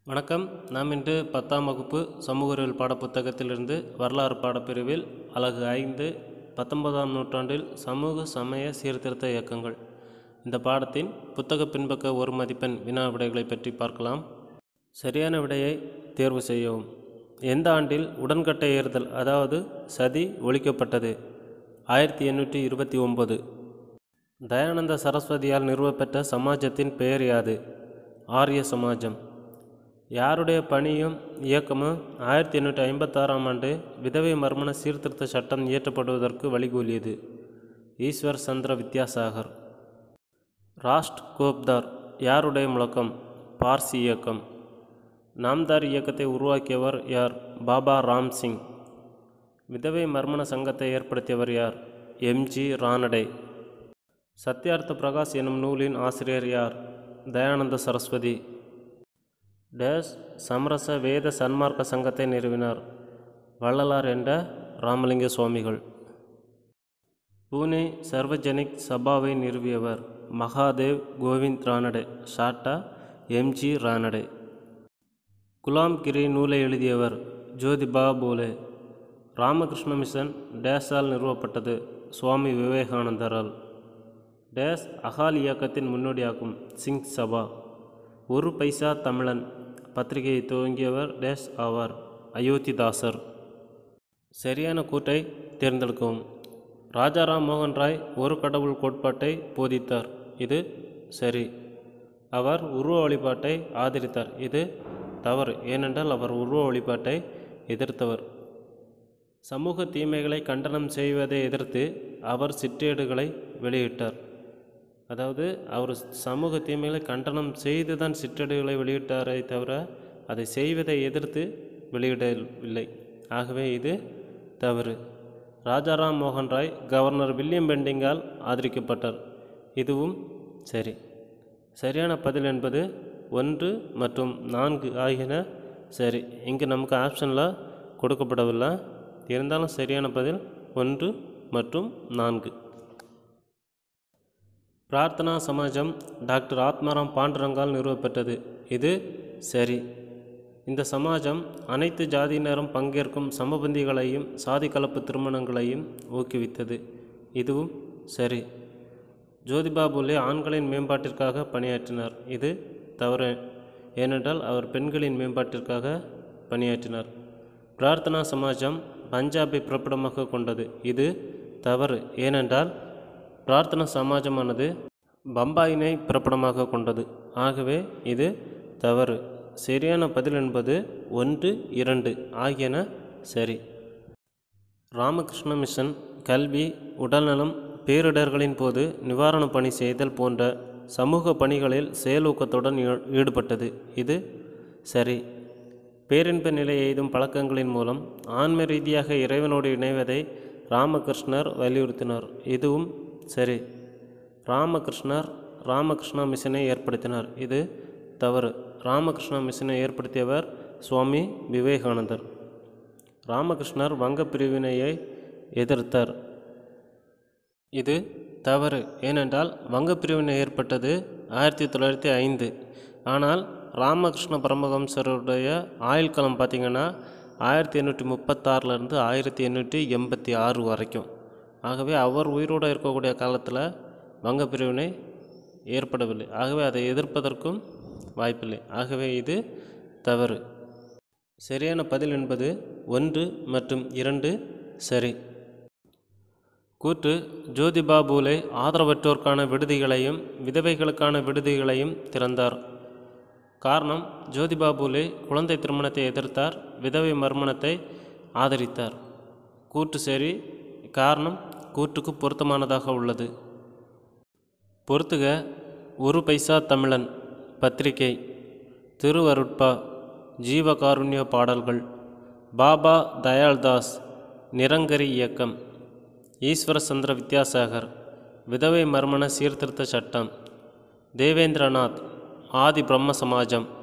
வணக்கம் நாம் இன்று பத்தாம் வகுப்பு சமூக அறிவியல் பாடப்புத்தகத்திலிருந்து வரலாறு பாடப்பிரிவில் அலகு ஐந்து பத்தொன்பதாம் நூற்றாண்டில் சமூக சமய சீர்திருத்த இயக்கங்கள் இந்த பாடத்தின் புத்தக பின்பக்க ஒரு மதிப்பெண் வினா விடைகளை பற்றி பார்க்கலாம் சரியான விடையை தேர்வு செய்யவும் எந்த ஆண்டில் உடன்கட்டை ஏறுதல் அதாவது சதி ஒழிக்கப்பட்டது ஆயிரத்தி எண்ணூற்றி இருபத்தி ஒம்பது தயானந்த சரஸ்வதியால் நிறுவப்பெற்ற சமாஜத்தின் பெயர் யாது ஆரிய சமாஜம் யாருடைய பணியும் இயக்கமும் ஆயிரத்தி எண்ணூற்றி ஐம்பத்தாறாம் ஆண்டு விதவை மர்மண சீர்திருத்த சட்டம் இயற்றப்படுவதற்கு வழிகோலியது ஈஸ்வர் சந்திர வித்யாசாகர் ராஷ்ட் கோப்தார் யாருடைய முழக்கம் பார்சி இயக்கம் நாம்தார் இயக்கத்தை உருவாக்கியவர் யார் பாபா ராம் சிங் விதவை மர்மண சங்கத்தை ஏற்படுத்தியவர் யார் எம்ஜி ரானடே சத்யார்த்த பிரகாஷ் எனும் நூலின் ஆசிரியர் யார் தயானந்த சரஸ்வதி டேஸ் சமரச வேத சன்மார்க்க சங்கத்தை நிறுவினார் வள்ளலார் என்ற ராமலிங்க சுவாமிகள் பூனே சர்வஜனிக் சபாவை நிறுவியவர் மகாதேவ் கோவிந்த் ரானடே ஷாட்டா எம்ஜி ரானடே குலாம்கிரி நூலை எழுதியவர் ஜோதிபா போலே ராமகிருஷ்ண மிஷன் டேஸால் நிறுவப்பட்டது சுவாமி விவேகானந்தரால் டேஸ் அகால் இயக்கத்தின் முன்னோடியாகும் சிங் சபா ஒரு பைசா தமிழன் பத்திரிகையை துவங்கியவர் டேஸ் ஆவார் அயோத்திதாசர் சரியான கூற்றை தேர்ந்தெடுக்கவும் ராஜாராம் மோகன் ராய் ஒரு கடவுள் கோட்பாட்டை போதித்தார் இது சரி அவர் உருவ வழிபாட்டை ஆதரித்தார் இது தவறு ஏனென்றால் அவர் உருவ வழிபாட்டை எதிர்த்தவர் சமூக தீமைகளை கண்டனம் செய்வதை எதிர்த்து அவர் சிற்றேடுகளை வெளியிட்டார் அதாவது அவர் சமூக தீமைகளை கண்டனம் செய்து தான் சிற்றேடுகளை வெளியிட்டாரே தவிர அதை செய்வதை எதிர்த்து வெளியிடவில்லை ஆகவே இது தவறு ராஜாராம் மோகன் ராய் கவர்னர் வில்லியம் பெண்டிங்கால் ஆதரிக்கப்பட்டார் இதுவும் சரி சரியான பதில் என்பது ஒன்று மற்றும் நான்கு ஆகியன சரி இங்கு நமக்கு ஆப்ஷனில் கொடுக்கப்படவில்லை இருந்தாலும் சரியான பதில் ஒன்று மற்றும் நான்கு பிரார்த்தனா சமாஜம் டாக்டர் ஆத்மாராம் பாண்டுரங்கால் நிறுவப்பெற்றது இது சரி இந்த சமாஜம் அனைத்து ஜாதியினரும் பங்கேற்கும் சமபந்திகளையும் சாதி கலப்பு திருமணங்களையும் ஊக்குவித்தது இதுவும் சரி ஜோதிபா புலே ஆண்களின் மேம்பாட்டிற்காக பணியாற்றினார் இது தவறு ஏனென்றால் அவர் பெண்களின் மேம்பாட்டிற்காக பணியாற்றினார் பிரார்த்தனா சமாஜம் பஞ்சாபை பிறப்பிடமாக கொண்டது இது தவறு ஏனென்றால் பிரார்த்தனா சமாஜமானது பம்பாயினை பிறப்பிடமாக கொண்டது ஆகவே இது தவறு சரியான பதில் என்பது ஒன்று இரண்டு ஆகியன சரி ராமகிருஷ்ண மிஷன் கல்வி உடல்நலம் பேரிடர்களின் போது நிவாரணப் பணி செய்தல் போன்ற சமூக பணிகளில் செயலூக்கத்துடன் ஈ- ஈடுபட்டது இது சரி பேரின்ப நிலை எய்தும் பழக்கங்களின் மூலம் ஆன்ம ரீதியாக இறைவனோடு இணைவதை ராமகிருஷ்ணர் வலியுறுத்தினார் இதுவும் சரி ராமகிருஷ்ணர் ராமகிருஷ்ணா மிஷனை ஏற்படுத்தினார் இது தவறு ராமகிருஷ்ணா மிஷனை ஏற்படுத்தியவர் சுவாமி விவேகானந்தர் ராமகிருஷ்ணர் வங்க பிரிவினையை எதிர்த்தார் இது தவறு ஏனென்றால் வங்க பிரிவினை ஏற்பட்டது ஆயிரத்தி தொள்ளாயிரத்தி ஐந்து ஆனால் ராமகிருஷ்ண பரமஹம்சருடைய ஆயுள் காலம் பார்த்திங்கன்னா ஆயிரத்தி எண்ணூற்றி முப்பத்தாறுலேருந்து ஆயிரத்தி எண்ணூற்றி எண்பத்தி ஆறு வரைக்கும் ஆகவே அவர் உயிரோடு இருக்கக்கூடிய காலத்தில் வங்க பிரிவினை ஏற்படவில்லை ஆகவே அதை எதிர்ப்பதற்கும் வாய்ப்பில்லை ஆகவே இது தவறு சரியான பதில் என்பது ஒன்று மற்றும் இரண்டு சரி கூற்று ஜோதிபா பூலே ஆதரவற்றோருக்கான விடுதிகளையும் விதவைகளுக்கான விடுதிகளையும் திறந்தார் காரணம் ஜோதிபா பூலே குழந்தை திருமணத்தை எதிர்த்தார் விதவை மறுமணத்தை ஆதரித்தார் கூற்று சரி காரணம் கூற்றுக்கு பொருத்தமானதாக உள்ளது பொறுத்துக ஒரு பைசா தமிழன் பத்திரிகை திருவருட்பா ஜீவகாருண்ய பாடல்கள் பாபா தயாள்தாஸ் நிரங்கரி இயக்கம் ஈஸ்வர சந்திர வித்யாசாகர் விதவை மர்மண சீர்திருத்த சட்டம் தேவேந்திரநாத் ஆதி பிரம்ம சமாஜம்